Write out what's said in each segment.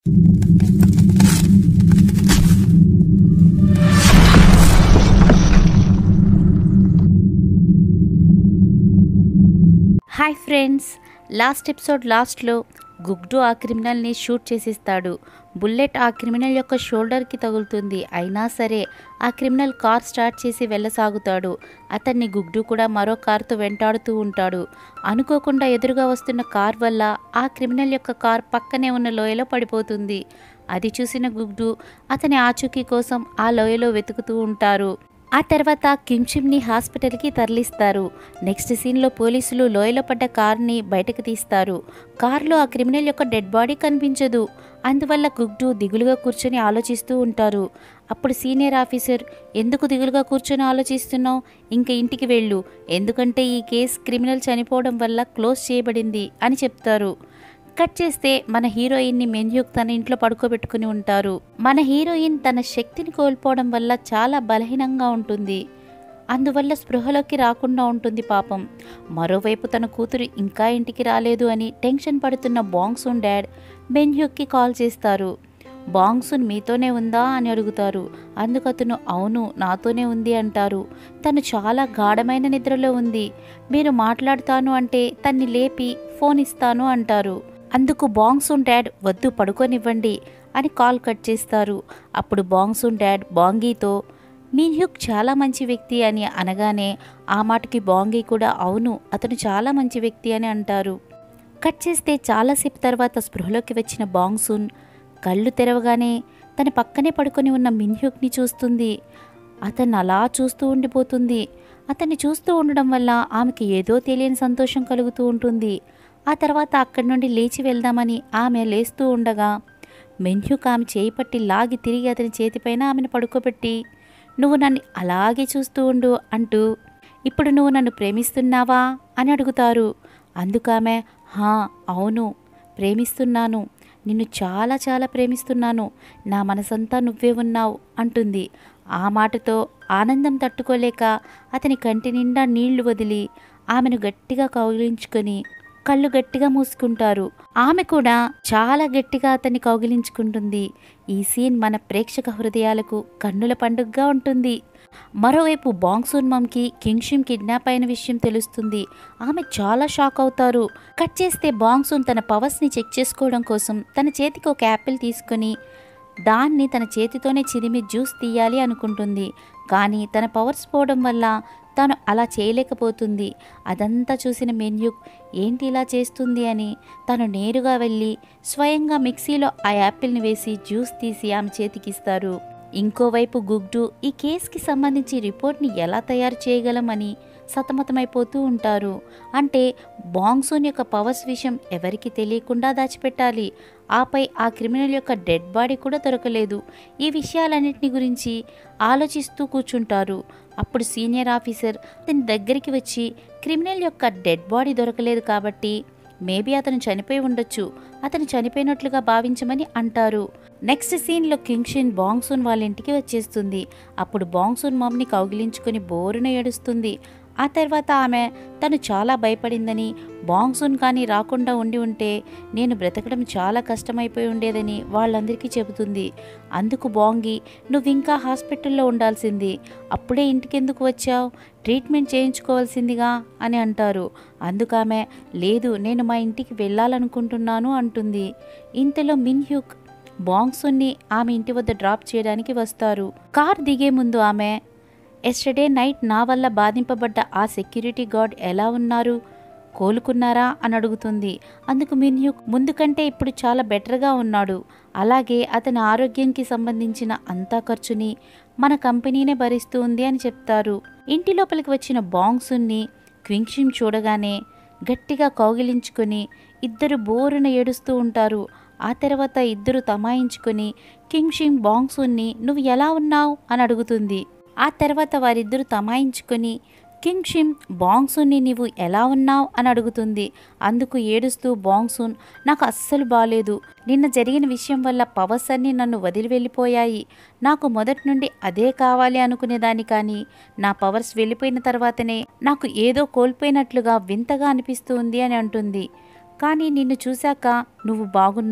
hi friends last episode లాస్ట్లో గుగ్డు ఆ క్రిమినల్ని షూట్ చేసిస్తాడు బుల్లెట్ ఆ క్రిమినల్ యొక్క షోల్డర్కి తగులుతుంది అయినా సరే ఆ క్రిమినల్ కార్ స్టార్ట్ చేసి వెళ్ళసాగుతాడు అతన్ని గుగ్డు కూడా మరో కారుతో వెంటాడుతూ ఉంటాడు అనుకోకుండా ఎదురుగా వస్తున్న కార్ వల్ల ఆ క్రిమినల్ యొక్క కార్ పక్కనే ఉన్న లోయలో పడిపోతుంది అది చూసిన గుగ్డు అతని ఆచూకీ కోసం ఆ లోయలో వెతుకుతూ ఉంటారు ఆ తర్వాత కిమ్చిమ్ని హాస్పిటల్కి తరలిస్తారు నెక్స్ట్ సీన్లో పోలీసులు లోయలో పడ్డ కార్ని బయటకు తీస్తారు కార్లో ఆ క్రిమినల్ యొక్క డెడ్ బాడీ కనిపించదు అందువల్ల గుగ్డు దిగులుగా కూర్చొని ఆలోచిస్తూ ఉంటారు అప్పుడు సీనియర్ ఆఫీసర్ ఎందుకు దిగులుగా కూర్చొని ఆలోచిస్తున్నావు ఇంక ఇంటికి వెళ్ళు ఎందుకంటే ఈ కేసు క్రిమినల్ చనిపోవడం వల్ల క్లోజ్ చేయబడింది అని చెప్తారు కట్ చేస్తే మన హీరోయిన్ని మెన్యూక్ తన ఇంట్లో పడుకోబెట్టుకుని ఉంటారు మన హీరోయిన్ తన శక్తిని కోల్పోవడం వల్ల చాలా బలహీనంగా ఉంటుంది అందువల్ల స్పృహలోకి రాకుండా ఉంటుంది పాపం మరోవైపు తన కూతురు ఇంకా ఇంటికి రాలేదు అని టెన్షన్ పడుతున్న బాంగ్సూన్ డాడ్ బెన్హ్యూక్కి కాల్ చేస్తారు బాంగ్సున్ మీతోనే ఉందా అని అడుగుతారు అందుకు అతను అవును నాతోనే ఉంది అంటారు తను చాలా గాఢమైన నిద్రలో ఉంది మీరు మాట్లాడుతాను అంటే తన్ని లేపి ఫోన్ ఇస్తాను అంటారు అందుకు బాంగ్సూన్ డాడ్ వద్దు పడుకోనివ్వండి అని కాల్ కట్ చేస్తారు అప్పుడు బాంగ్సూన్ డాడ్ బాంగీతో మీన్హ్యుక్ చాలా మంచి వ్యక్తి అని అనగానే ఆ మాటకి బాంగీ కూడా అవును అతను చాలా మంచి వ్యక్తి అని అంటారు కట్ చేస్తే చాలాసేపు తర్వాత స్పృహలోకి వచ్చిన బాంగ్సూన్ కళ్ళు తెరవగానే తన పక్కనే పడుకొని ఉన్న మిన్హ్యుక్ని చూస్తుంది అతన్ని అలా చూస్తూ ఉండిపోతుంది అతన్ని చూస్తూ ఉండడం వల్ల ఆమెకి ఏదో తెలియని సంతోషం కలుగుతూ ఉంటుంది ఆ తర్వాత అక్కడి నుండి లేచి వెళ్దామని ఆమె లేస్తూ ఉండగా మెన్హ్యూక్ ఆమె చేయి పట్టి లాగి తిరిగి అతని చేతిపైన ఆమెను పడుకోబెట్టి నువ్వు నన్ను అలాగే చూస్తూ ఉండు అంటూ ఇప్పుడు నువ్వు నన్ను ప్రేమిస్తున్నావా అని అడుగుతారు అందుకామె హా అవును ప్రేమిస్తున్నాను నిన్ను చాలా చాలా ప్రేమిస్తున్నాను నా మనసంతా నువ్వే ఉన్నావు అంటుంది ఆ మాటతో ఆనందం తట్టుకోలేక అతని కంటి నిండా నీళ్లు వదిలి ఆమెను గట్టిగా కౌగిలించుకొని కళ్ళు గట్టిగా మూసుకుంటారు ఆమె కూడా చాలా గట్టిగా అతన్ని కౌగిలించుకుంటుంది ఈ సీన్ మన ప్రేక్షక హృదయాలకు కన్నుల పండుగగా ఉంటుంది మరోవైపు బాంగ్సూన్ మమ్కి కింగ్షిమ్ కిడ్నాప్ అయిన విషయం తెలుస్తుంది ఆమె చాలా షాక్ అవుతారు కట్ చేస్తే బాంగ్సూన్ తన పవర్స్ని చెక్ చేసుకోవడం కోసం తన చేతికి ఒక యాపిల్ తీసుకొని దాన్ని తన చేతితోనే చిరిమి జ్యూస్ తీయాలి అనుకుంటుంది కానీ తన పవర్స్ పోవడం వల్ల తాను అలా చేయలేకపోతుంది అదంతా చూసిన మెన్యూక్ ఏంటి ఇలా చేస్తుంది అని తను నేరుగా వెళ్ళి స్వయంగా మిక్సీలో ఆ యాపిల్ని వేసి జ్యూస్ తీసి ఆమె చేతికిస్తారు ఇంకోవైపు గుగ్డు ఈ కేసుకి సంబంధించి రిపోర్ట్ని ఎలా తయారు చేయగలమని సతమతమైపోతూ ఉంటారు అంటే బాంగ్సూన్ యొక్క పవర్స్ విషయం ఎవరికి తెలియకుండా దాచిపెట్టాలి ఆపై ఆ క్రిమినల్ యొక్క డెడ్ బాడీ కూడా దొరకలేదు ఈ విషయాలన్నింటిని గురించి ఆలోచిస్తూ కూర్చుంటారు అప్పుడు సీనియర్ ఆఫీసర్ అతని దగ్గరికి వచ్చి క్రిమినల్ యొక్క డెడ్ బాడీ దొరకలేదు కాబట్టి మేబీ అతను చనిపోయి ఉండొచ్చు అతను చనిపోయినట్లుగా భావించమని అంటారు నెక్స్ట్ సీన్లో కింగ్షిన్ బాంగ్సూన్ వాళ్ళ ఇంటికి వచ్చేస్తుంది అప్పుడు బాంగ్సూన్ మమ్ని కౌగిలించుకొని బోరున ఏడుస్తుంది ఆ తర్వాత ఆమె తను చాలా భయపడిందని బాంగ్సూన్ కానీ రాకుండా ఉండి ఉంటే నేను బ్రతకడం చాలా కష్టమైపోయి ఉండేదని వాళ్ళందరికీ చెబుతుంది అందుకు బాంగి నువ్వు ఇంకా హాస్పిటల్లో ఉండాల్సింది అప్పుడే ఇంటికెందుకు వచ్చావు ట్రీట్మెంట్ చేయించుకోవాల్సిందిగా అని అంటారు అందుకామె లేదు నేను మా ఇంటికి వెళ్ళాలనుకుంటున్నాను అంటుంది ఇంతలో మిన్హ్యూక్ బాంగ్సున్ని ఆమె ఇంటి వద్ద డ్రాప్ చేయడానికి వస్తారు కార్ దిగే ముందు ఆమె ఎస్టర్డే నైట్ నా వల్ల బాధింపబడ్డ ఆ సెక్యూరిటీ గార్డ్ ఎలా ఉన్నారు కోలుకున్నారా అని అడుగుతుంది అందుకు మిన్హ్యూక్ ముందు కంటే ఇప్పుడు చాలా బెటర్గా ఉన్నాడు అలాగే అతని ఆరోగ్యంకి సంబంధించిన అంతా ఖర్చుని మన కంపెనీనే భరిస్తూ ఉంది అని చెప్తారు ఇంటి లోపలికి వచ్చిన బాంగ్సున్ని క్వింగ్షిమ్ చూడగానే గట్టిగా కౌగిలించుకొని ఇద్దరు బోరున ఏడుస్తూ ఉంటారు ఆ తర్వాత ఇద్దరు తమాయించుకొని కింగ్షిమ్ బాంగ్సున్ని నువ్వు ఎలా ఉన్నావు అని అడుగుతుంది ఆ తర్వాత వారిద్దరూ తమాయించుకొని కింగ్షిమ్ బాంగ్సూన్ని నీవు ఎలా ఉన్నావు అని అడుగుతుంది అందుకు ఏడుస్తూ బాంగ్సూన్ నాకు అస్సలు బాలేదు నిన్న జరిగిన విషయం వల్ల పవర్స్ అన్నీ నన్ను వదిలి వెళ్ళిపోయాయి నాకు మొదటి నుండి అదే కావాలి అనుకునేదాన్ని కానీ నా పవర్స్ వెళ్ళిపోయిన తర్వాతనే నాకు ఏదో కోల్పోయినట్లుగా వింతగా అనిపిస్తుంది అని అంటుంది కానీ నిన్ను చూశాక నువ్వు బాగున్నావు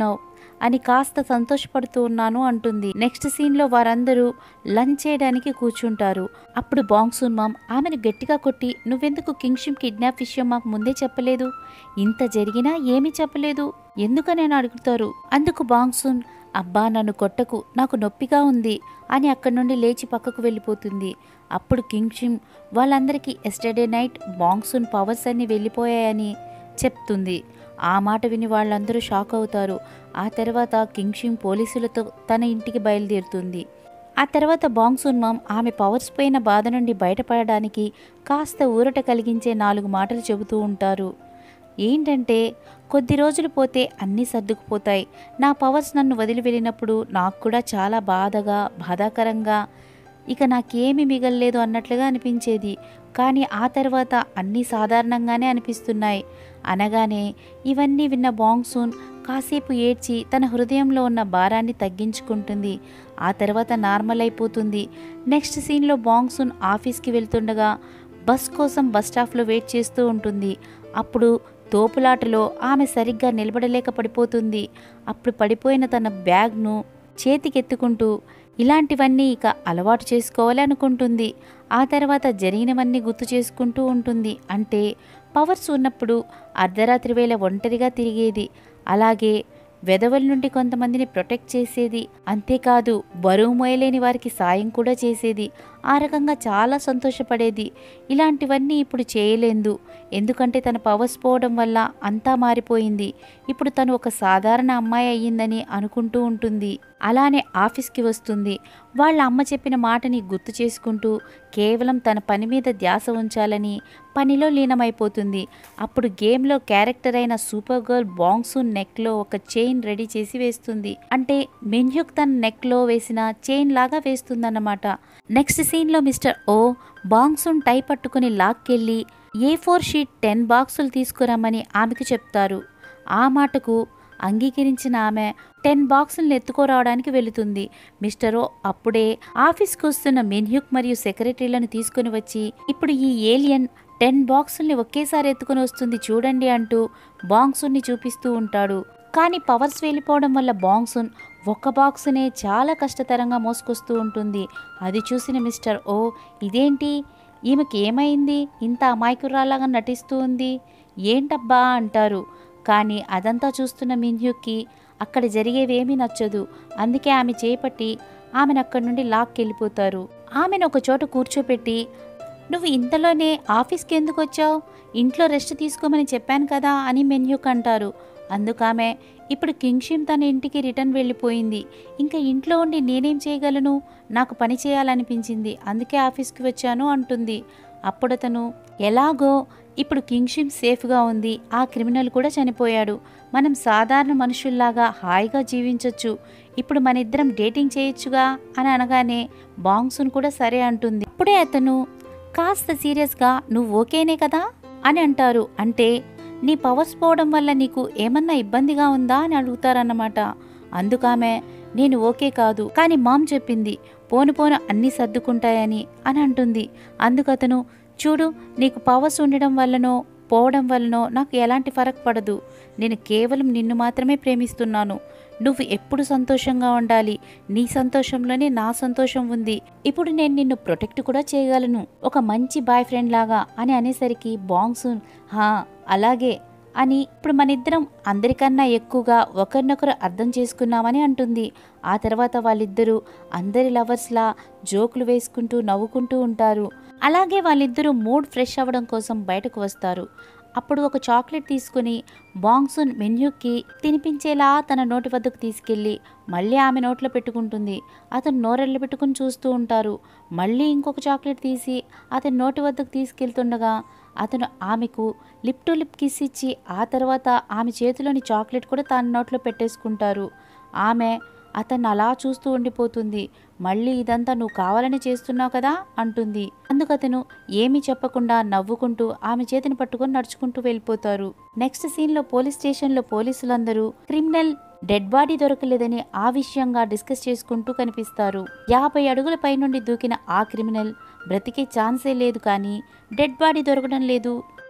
అని కాస్త సంతోషపడుతూ ఉన్నాను అంటుంది నెక్స్ట్ సీన్లో వారందరూ లంచ్ చేయడానికి కూర్చుంటారు అప్పుడు బాంగ్సూన్ మామ్ ఆమెను గట్టిగా కొట్టి నువ్వెందుకు కింగ్షిమ్ కిడ్నాప్ విషయం మాకు ముందే చెప్పలేదు ఇంత జరిగినా ఏమీ చెప్పలేదు ఎందుకని అని అడుగుతారు అందుకు బాంగ్సూన్ అబ్బా నన్ను కొట్టకు నాకు నొప్పిగా ఉంది అని అక్కడి నుండి లేచి పక్కకు వెళ్ళిపోతుంది అప్పుడు కింగ్షిమ్ వాళ్ళందరికీ ఎస్టర్డే నైట్ బాంగ్సూన్ పవర్స్ అన్ని వెళ్ళిపోయాయని చెప్తుంది ఆ మాట విని వాళ్ళందరూ షాక్ అవుతారు ఆ తర్వాత కింగ్షిమ్ పోలీసులతో తన ఇంటికి బయలుదేరుతుంది ఆ తర్వాత బాంగ్సూన్ మామ్ ఆమె పవర్స్ పోయిన బాధ నుండి బయటపడడానికి కాస్త ఊరట కలిగించే నాలుగు మాటలు చెబుతూ ఉంటారు ఏంటంటే కొద్ది రోజులు పోతే అన్నీ సర్దుకుపోతాయి నా పవర్స్ నన్ను వదిలి వెళ్ళినప్పుడు నాకు కూడా చాలా బాధగా బాధాకరంగా ఇక నాకేమీ మిగల్లేదు అన్నట్లుగా అనిపించేది కానీ ఆ తర్వాత అన్నీ సాధారణంగానే అనిపిస్తున్నాయి అనగానే ఇవన్నీ విన్న బాంగ్సూన్ కాసేపు ఏడ్చి తన హృదయంలో ఉన్న భారాన్ని తగ్గించుకుంటుంది ఆ తర్వాత నార్మల్ అయిపోతుంది నెక్స్ట్ సీన్లో బాంగ్సూన్ ఆఫీస్కి వెళ్తుండగా బస్ కోసం బస్ స్టాప్లో వెయిట్ చేస్తూ ఉంటుంది అప్పుడు తోపులాటలో ఆమె సరిగ్గా నిలబడలేక పడిపోతుంది అప్పుడు పడిపోయిన తన బ్యాగ్ను చేతికెత్తుకుంటూ ఇలాంటివన్నీ ఇక అలవాటు చేసుకోవాలి అనుకుంటుంది ఆ తర్వాత జరిగినవన్నీ గుర్తు చేసుకుంటూ ఉంటుంది అంటే పవర్స్ ఉన్నప్పుడు అర్ధరాత్రి వేళ ఒంటరిగా తిరిగేది అలాగే వెధవల నుండి కొంతమందిని ప్రొటెక్ట్ చేసేది అంతేకాదు బరువు మోయలేని వారికి సాయం కూడా చేసేది ఆ రకంగా చాలా సంతోషపడేది ఇలాంటివన్నీ ఇప్పుడు చేయలేదు ఎందుకంటే తన పవర్స్ పోవడం వల్ల అంతా మారిపోయింది ఇప్పుడు తను ఒక సాధారణ అమ్మాయి అయ్యిందని అనుకుంటూ ఉంటుంది అలానే ఆఫీస్కి వస్తుంది వాళ్ళ అమ్మ చెప్పిన మాటని గుర్తు చేసుకుంటూ కేవలం తన పని మీద ధ్యాస ఉంచాలని పనిలో లీనమైపోతుంది అప్పుడు గేమ్లో క్యారెక్టర్ అయిన సూపర్ గర్ల్ బాంగ్సూన్ నెక్లో ఒక చైన్ రెడీ చేసి వేస్తుంది అంటే మెన్యుక్ తన నెక్లో వేసిన చైన్ లాగా వేస్తుందన్నమాట నెక్స్ట్ సీన్లో మిస్టర్ ఓ బాంగ్సూన్ టై పట్టుకుని లాక్కెళ్ళి ఏ ఫోర్ షీట్ టెన్ బాక్సులు తీసుకురమ్మని ఆమెకు చెప్తారు ఆ మాటకు అంగీకరించిన ఆమె టెన్ బాక్సులను ఎత్తుకోరావడానికి వెళుతుంది మిస్టర్ ఓ అప్పుడే ఆఫీస్కి వస్తున్న మెన్హ్యూక్ మరియు సెక్రటరీలను తీసుకుని వచ్చి ఇప్పుడు ఈ ఏలియన్ టెన్ బాక్సుల్ని ఒకేసారి ఎత్తుకుని వస్తుంది చూడండి అంటూ బాంగ్సున్ని చూపిస్తూ ఉంటాడు కానీ పవర్స్ వెళ్ళిపోవడం వల్ల బాంగ్సున్ ఒక్క బాక్సునే చాలా కష్టతరంగా మోసుకొస్తూ ఉంటుంది అది చూసిన మిస్టర్ ఓ ఇదేంటి ఈమెకి ఏమైంది ఇంత అమాయకురాలాగా నటిస్తూ ఉంది ఏంటబ్బా అంటారు కానీ అదంతా చూస్తున్న మిన్హ్యూకి అక్కడ జరిగేవేమీ నచ్చదు అందుకే ఆమె చేపట్టి ఆమెను అక్కడి నుండి లాక్కెళ్ళిపోతారు ఆమెను ఒక చోట కూర్చోపెట్టి నువ్వు ఇంతలోనే ఆఫీస్కి ఎందుకు వచ్చావు ఇంట్లో రెస్ట్ తీసుకోమని చెప్పాను కదా అని మెన్యూక్ అంటారు అందుకామె ఇప్పుడు కింగ్షిమ్ తన ఇంటికి రిటర్న్ వెళ్ళిపోయింది ఇంకా ఇంట్లో ఉండి నేనేం చేయగలను నాకు పని చేయాలనిపించింది అందుకే ఆఫీస్కి వచ్చాను అంటుంది అప్పుడతను ఎలాగో ఇప్పుడు కింగ్షిమ్ సేఫ్గా ఉంది ఆ క్రిమినల్ కూడా చనిపోయాడు మనం సాధారణ మనుషుల్లాగా హాయిగా జీవించొచ్చు ఇప్పుడు మన ఇద్దరం డేటింగ్ చేయొచ్చుగా అని అనగానే బాంగ్సున్ కూడా సరే అంటుంది అప్పుడే అతను కాస్త సీరియస్గా నువ్వు ఓకేనే కదా అని అంటారు అంటే నీ పవర్స్ పోవడం వల్ల నీకు ఏమన్నా ఇబ్బందిగా ఉందా అని అడుగుతారన్నమాట అందుకామె నేను ఓకే కాదు కానీ మామ్ చెప్పింది పోను పోను అన్నీ సర్దుకుంటాయని అని అంటుంది అందుకతను చూడు నీకు పవర్స్ ఉండడం వల్లనో పోవడం వల్లనో నాకు ఎలాంటి ఫరక్ పడదు నేను కేవలం నిన్ను మాత్రమే ప్రేమిస్తున్నాను నువ్వు ఎప్పుడు సంతోషంగా ఉండాలి నీ సంతోషంలోనే నా సంతోషం ఉంది ఇప్పుడు నేను నిన్ను ప్రొటెక్ట్ కూడా చేయగలను ఒక మంచి బాయ్ ఫ్రెండ్ లాగా అని అనేసరికి బాంగ్సూన్ హా అలాగే అని ఇప్పుడు మన ఇద్దరం అందరికన్నా ఎక్కువగా ఒకరినొకరు అర్థం చేసుకున్నామని అంటుంది ఆ తర్వాత వాళ్ళిద్దరూ అందరి లవర్స్లా జోకులు వేసుకుంటూ నవ్వుకుంటూ ఉంటారు అలాగే వాళ్ళిద్దరూ మూడ్ ఫ్రెష్ అవ్వడం కోసం బయటకు వస్తారు అప్పుడు ఒక చాక్లెట్ తీసుకుని బాంగ్సున్ మెన్యూకి తినిపించేలా తన నోటి వద్దకు తీసుకెళ్ళి మళ్ళీ ఆమె నోట్లో పెట్టుకుంటుంది అతను నోరెళ్ళు పెట్టుకుని చూస్తూ ఉంటారు మళ్ళీ ఇంకొక చాక్లెట్ తీసి అతని నోటి వద్దకు తీసుకెళ్తుండగా అతను ఆమెకు లిప్ టు లిప్ కిస్ ఇచ్చి ఆ తర్వాత ఆమె చేతిలోని చాక్లెట్ కూడా తన నోట్లో పెట్టేసుకుంటారు ఆమె అతన్ని అలా చూస్తూ ఉండిపోతుంది మళ్ళీ ఇదంతా నువ్వు కావాలని చేస్తున్నావు కదా అంటుంది అందుకతను ఏమీ చెప్పకుండా నవ్వుకుంటూ ఆమె చేతిని పట్టుకొని నడుచుకుంటూ వెళ్ళిపోతారు నెక్స్ట్ సీన్లో పోలీస్ స్టేషన్లో పోలీసులందరూ క్రిమినల్ డెడ్ బాడీ దొరకలేదని ఆ విషయంగా డిస్కస్ చేసుకుంటూ కనిపిస్తారు యాభై అడుగుల పైనుండి దూకిన ఆ క్రిమినల్ బ్రతికే ఛాన్సే లేదు కానీ డెడ్ బాడీ దొరకడం లేదు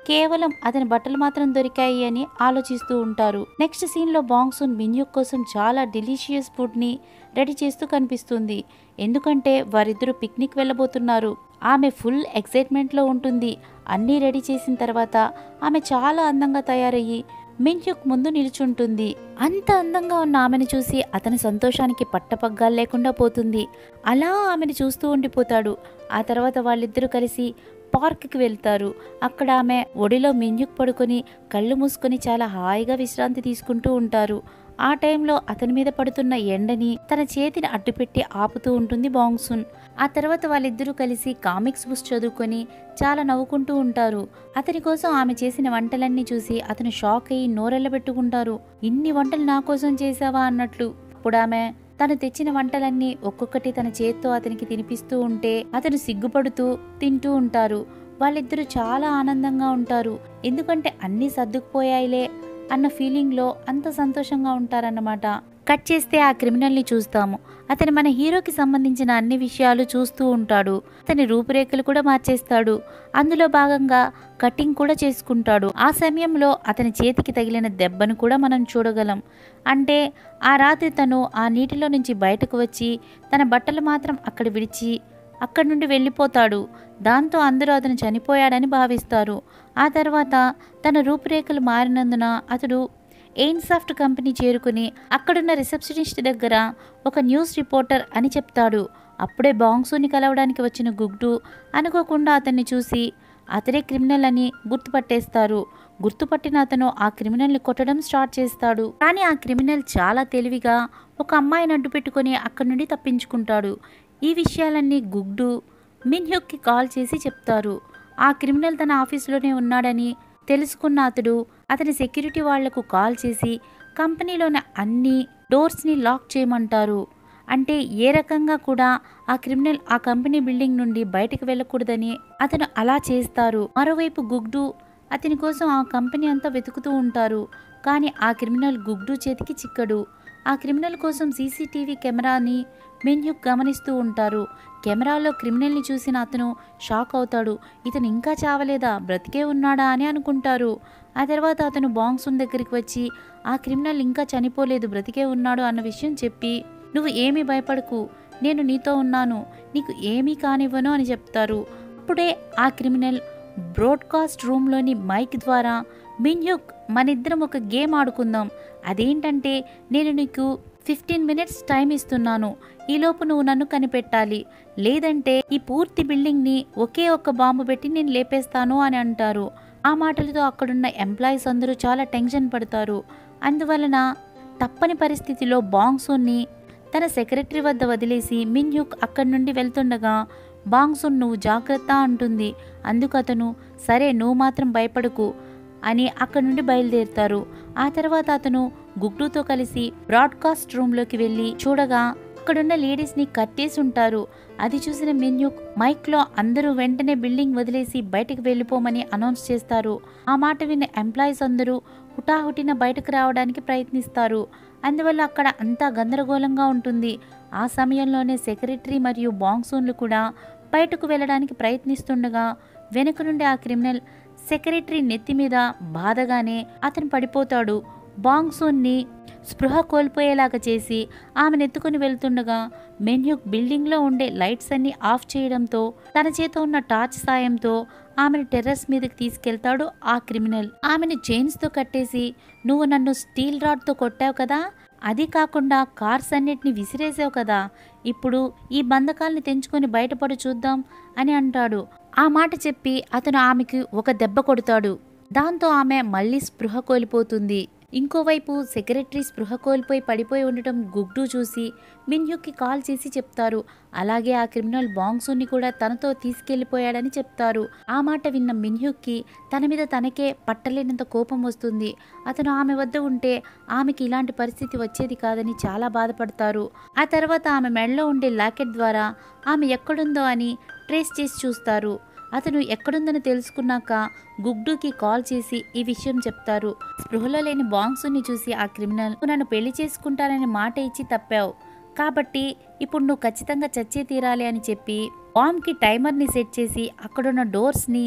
కేవలం అతని బట్టలు మాత్రం దొరికాయి అని ఆలోచిస్తూ ఉంటారు నెక్స్ట్ సీన్లో బాంగ్సున్ మిన్యుక్ కోసం చాలా డెలిషియస్ ఫుడ్ని రెడీ చేస్తూ కనిపిస్తుంది ఎందుకంటే వారిద్దరూ పిక్నిక్ వెళ్ళబోతున్నారు ఆమె ఫుల్ ఎక్సైట్మెంట్లో ఉంటుంది అన్నీ రెడీ చేసిన తర్వాత ఆమె చాలా అందంగా తయారయ్యి మిన్యుక్ ముందు నిలుచుంటుంది అంత అందంగా ఉన్న ఆమెను చూసి అతని సంతోషానికి పట్టపగ్గాలు లేకుండా పోతుంది అలా ఆమెను చూస్తూ ఉండిపోతాడు ఆ తర్వాత వాళ్ళిద్దరూ కలిసి పార్క్కి వెళ్తారు అక్కడ ఆమె ఒడిలో మిన్యుక్ పడుకొని కళ్ళు మూసుకొని చాలా హాయిగా విశ్రాంతి తీసుకుంటూ ఉంటారు ఆ టైంలో అతని మీద పడుతున్న ఎండని తన చేతిని అడ్డుపెట్టి ఆపుతూ ఉంటుంది బాంగ్సున్ ఆ తర్వాత వాళ్ళిద్దరూ కలిసి కామిక్స్ బుక్స్ చదువుకొని చాలా నవ్వుకుంటూ ఉంటారు అతని కోసం ఆమె చేసిన వంటలన్నీ చూసి అతను షాక్ అయ్యి నోరెళ్ళబెట్టుకుంటారు ఇన్ని వంటలు నా కోసం చేశావా అన్నట్లు అప్పుడు ఆమె తను తెచ్చిన వంటలన్నీ ఒక్కొక్కటి తన చేత్తో అతనికి తినిపిస్తూ ఉంటే అతను సిగ్గుపడుతూ తింటూ ఉంటారు వాళ్ళిద్దరూ చాలా ఆనందంగా ఉంటారు ఎందుకంటే అన్నీ సర్దుకుపోయాయిలే అన్న ఫీలింగ్లో అంత సంతోషంగా ఉంటారన్నమాట కట్ చేస్తే ఆ క్రిమినల్ని చూస్తాము అతను మన హీరోకి సంబంధించిన అన్ని విషయాలు చూస్తూ ఉంటాడు అతని రూపురేఖలు కూడా మార్చేస్తాడు అందులో భాగంగా కటింగ్ కూడా చేసుకుంటాడు ఆ సమయంలో అతని చేతికి తగిలిన దెబ్బను కూడా మనం చూడగలం అంటే ఆ రాత్రి తను ఆ నీటిలో నుంచి బయటకు వచ్చి తన బట్టలు మాత్రం అక్కడ విడిచి అక్కడి నుండి వెళ్ళిపోతాడు దాంతో అందరూ అతను చనిపోయాడని భావిస్తారు ఆ తర్వాత తన రూపురేఖలు మారినందున అతడు ఎయిన్సాఫ్ట్ కంపెనీ చేరుకుని అక్కడున్న రిసెప్షనిస్ట్ దగ్గర ఒక న్యూస్ రిపోర్టర్ అని చెప్తాడు అప్పుడే బాంగ్సూని కలవడానికి వచ్చిన గుగ్డు అనుకోకుండా అతన్ని చూసి అతడే క్రిమినల్ అని గుర్తుపట్టేస్తారు గుర్తుపట్టిన అతను ఆ క్రిమినల్ని కొట్టడం స్టార్ట్ చేస్తాడు కానీ ఆ క్రిమినల్ చాలా తెలివిగా ఒక అమ్మాయిని అడ్డు పెట్టుకొని అక్కడి నుండి తప్పించుకుంటాడు ఈ విషయాలన్నీ గుగ్డు మిన్హ్యుక్కి కాల్ చేసి చెప్తారు ఆ క్రిమినల్ తన ఆఫీసులోనే ఉన్నాడని తెలుసుకున్న అతడు అతని సెక్యూరిటీ వాళ్లకు కాల్ చేసి కంపెనీలోని అన్ని డోర్స్ని లాక్ చేయమంటారు అంటే ఏ రకంగా కూడా ఆ క్రిమినల్ ఆ కంపెనీ బిల్డింగ్ నుండి బయటకు వెళ్ళకూడదని అతను అలా చేస్తారు మరోవైపు గుగ్డు అతని కోసం ఆ కంపెనీ అంతా వెతుకుతూ ఉంటారు కానీ ఆ క్రిమినల్ గుగ్డు చేతికి చిక్కడు ఆ క్రిమినల్ కోసం సీసీటీవీ కెమెరాని మెన్యుక్ గమనిస్తూ ఉంటారు కెమెరాలో క్రిమినల్ని చూసిన అతను షాక్ అవుతాడు ఇతను ఇంకా చావలేదా బ్రతికే ఉన్నాడా అని అనుకుంటారు ఆ తర్వాత అతను బాంగ్సున్ దగ్గరికి వచ్చి ఆ క్రిమినల్ ఇంకా చనిపోలేదు బ్రతికే ఉన్నాడు అన్న విషయం చెప్పి నువ్వు ఏమీ భయపడకు నేను నీతో ఉన్నాను నీకు ఏమీ కానివ్వను అని చెప్తారు అప్పుడే ఆ క్రిమినల్ బ్రాడ్కాస్ట్ రూమ్లోని మైక్ ద్వారా మిన్యుక్ మనిద్దరం ఒక గేమ్ ఆడుకుందాం అదేంటంటే నేను నీకు ఫిఫ్టీన్ మినిట్స్ టైం ఇస్తున్నాను ఈలోపు నువ్వు నన్ను కనిపెట్టాలి లేదంటే ఈ పూర్తి బిల్డింగ్ని ఒకే ఒక్క బాంబు పెట్టి నేను లేపేస్తాను అని అంటారు ఆ మాటలతో అక్కడున్న ఎంప్లాయీస్ అందరూ చాలా టెన్షన్ పడతారు అందువలన తప్పని పరిస్థితిలో బాంగ్సూన్ని తన సెక్రటరీ వద్ద వదిలేసి మిన్యుక్ అక్కడి నుండి వెళ్తుండగా బాంగ్సున్ నువ్వు జాగ్రత్త అంటుంది అందుకు అతను సరే నువ్వు మాత్రం భయపడకు అని అక్కడి నుండి బయలుదేరుతారు ఆ తర్వాత అతను గుగ్డుతో కలిసి బ్రాడ్కాస్ట్ రూమ్లోకి వెళ్ళి చూడగా అక్కడున్న లేడీస్ని కట్టేసి ఉంటారు అది చూసిన మెన్యూక్ మైక్లో అందరూ వెంటనే బిల్డింగ్ వదిలేసి బయటకు వెళ్ళిపోమని అనౌన్స్ చేస్తారు ఆ మాట విన్న ఎంప్లాయీస్ అందరూ హుటాహుటిన బయటకు రావడానికి ప్రయత్నిస్తారు అందువల్ల అక్కడ అంతా గందరగోళంగా ఉంటుంది ఆ సమయంలోనే సెక్రటరీ మరియు బాంగ్సూన్లు కూడా బయటకు వెళ్ళడానికి ప్రయత్నిస్తుండగా వెనుక నుండి ఆ క్రిమినల్ సెక్రటరీ నెత్తి మీద బాధగానే అతను పడిపోతాడు బాంగ్సూన్ని స్పృహ కోల్పోయేలాగా చేసి ఆమెను ఎత్తుకుని వెళ్తుండగా మెన్యుక్ బిల్డింగ్లో ఉండే లైట్స్ అన్ని ఆఫ్ చేయడంతో తన చేత ఉన్న టార్చ్ సాయంతో ఆమెను టెర్రస్ మీదకి తీసుకెళ్తాడు ఆ క్రిమినల్ ఆమెను చైన్స్తో కట్టేసి నువ్వు నన్ను స్టీల్ రాడ్తో కొట్టావు కదా అది కాకుండా కార్స్ అన్నిటిని విసిరేసావు కదా ఇప్పుడు ఈ బంధకాల్ని తెంచుకొని బయటపడి చూద్దాం అని అంటాడు ఆ మాట చెప్పి అతను ఆమెకి ఒక దెబ్బ కొడతాడు దాంతో ఆమె మళ్ళీ స్పృహ కోల్పోతుంది ఇంకోవైపు సెక్రటరీ స్పృహ కోల్పోయి పడిపోయి ఉండటం గుగ్డు చూసి మిన్యుక్కి కాల్ చేసి చెప్తారు అలాగే ఆ క్రిమినల్ బాంగ్సుని కూడా తనతో తీసుకెళ్లిపోయాడని చెప్తారు ఆ మాట విన్న మిన్హుక్కి తన మీద తనకే పట్టలేనంత కోపం వస్తుంది అతను ఆమె వద్ద ఉంటే ఆమెకి ఇలాంటి పరిస్థితి వచ్చేది కాదని చాలా బాధపడతారు ఆ తర్వాత ఆమె మెడలో ఉండే లాకెట్ ద్వారా ఆమె ఎక్కడుందో అని ట్రేస్ చేసి చూస్తారు అతను ఎక్కడుందని తెలుసుకున్నాక గుగ్డుకి కాల్ చేసి ఈ విషయం చెప్తారు స్పృహలో లేని బాంగ్సుని చూసి ఆ క్రిమినల్ "నువ్వు నన్ను పెళ్లి చేసుకుంటానని మాట ఇచ్చి తప్పావు కాబట్టి ఇప్పుడు నువ్వు ఖచ్చితంగా చచ్చే తీరాలి అని చెప్పి బాంబ్కి టైమర్ని సెట్ చేసి అక్కడున్న డోర్స్ని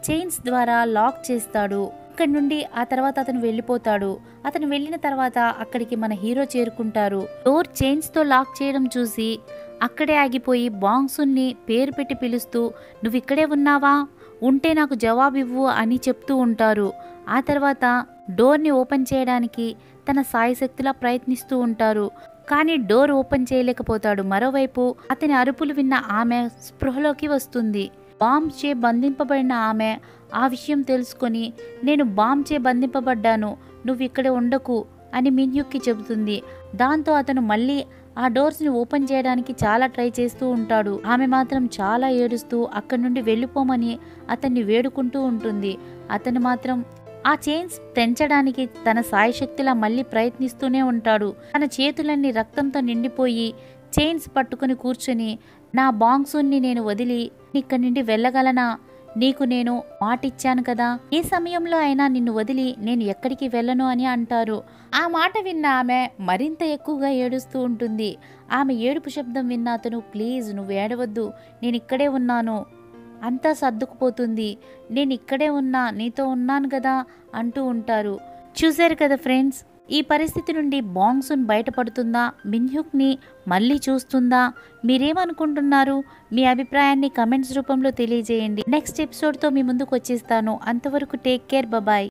చైన్స్ ద్వారా లాక్ చేస్తాడు అక్కడి నుండి ఆ తర్వాత అతను వెళ్ళిపోతాడు అతను వెళ్ళిన తర్వాత అక్కడికి మన హీరో చేరుకుంటారు డోర్ చైన్స్ తో లాక్ చేయడం చూసి అక్కడే ఆగిపోయి బాంగ్సున్ని పేరు పెట్టి పిలుస్తూ నువ్వు ఇక్కడే ఉన్నావా ఉంటే నాకు జవాబు ఇవ్వు అని చెప్తూ ఉంటారు ఆ తర్వాత డోర్ని ఓపెన్ చేయడానికి తన సాయశక్తిలా ప్రయత్నిస్తూ ఉంటారు కానీ డోర్ ఓపెన్ చేయలేకపోతాడు మరోవైపు అతని అరుపులు విన్న ఆమె స్పృహలోకి వస్తుంది బాంబ్ చే బంధింపబడిన ఆమె ఆ విషయం తెలుసుకొని నేను బాంబ్ చే బంధింపబడ్డాను నువ్వు ఇక్కడ ఉండకు అని మిన్యుక్కి చెబుతుంది దాంతో అతను మళ్ళీ ఆ డోర్స్ని ఓపెన్ చేయడానికి చాలా ట్రై చేస్తూ ఉంటాడు ఆమె మాత్రం చాలా ఏడుస్తూ అక్కడి నుండి వెళ్ళిపోమని అతన్ని వేడుకుంటూ ఉంటుంది అతను మాత్రం ఆ చైన్స్ తెంచడానికి తన సాయశక్తిలా మళ్ళీ ప్రయత్నిస్తూనే ఉంటాడు తన చేతులన్నీ రక్తంతో నిండిపోయి చైన్స్ పట్టుకుని కూర్చొని నా బాంగ్సున్ని నేను వదిలి ఇక్కడి నుండి వెళ్ళగలనా నీకు నేను మాటిచ్చాను కదా ఏ సమయంలో అయినా నిన్ను వదిలి నేను ఎక్కడికి వెళ్ళను అని అంటారు ఆ మాట విన్న ఆమె మరింత ఎక్కువగా ఏడుస్తూ ఉంటుంది ఆమె ఏడుపు శబ్దం విన్న అతను ప్లీజ్ నువ్వు ఏడవద్దు నేను ఇక్కడే ఉన్నాను అంతా సర్దుకుపోతుంది నేను ఇక్కడే ఉన్నా నీతో ఉన్నాను కదా అంటూ ఉంటారు చూశారు కదా ఫ్రెండ్స్ ఈ పరిస్థితి నుండి బాంగ్సున్ బయటపడుతుందా మిన్హుక్ని మళ్ళీ చూస్తుందా మీరేమనుకుంటున్నారు మీ అభిప్రాయాన్ని కమెంట్స్ రూపంలో తెలియజేయండి నెక్స్ట్ ఎపిసోడ్తో మీ ముందుకు వచ్చేస్తాను అంతవరకు టేక్ కేర్ బాయ్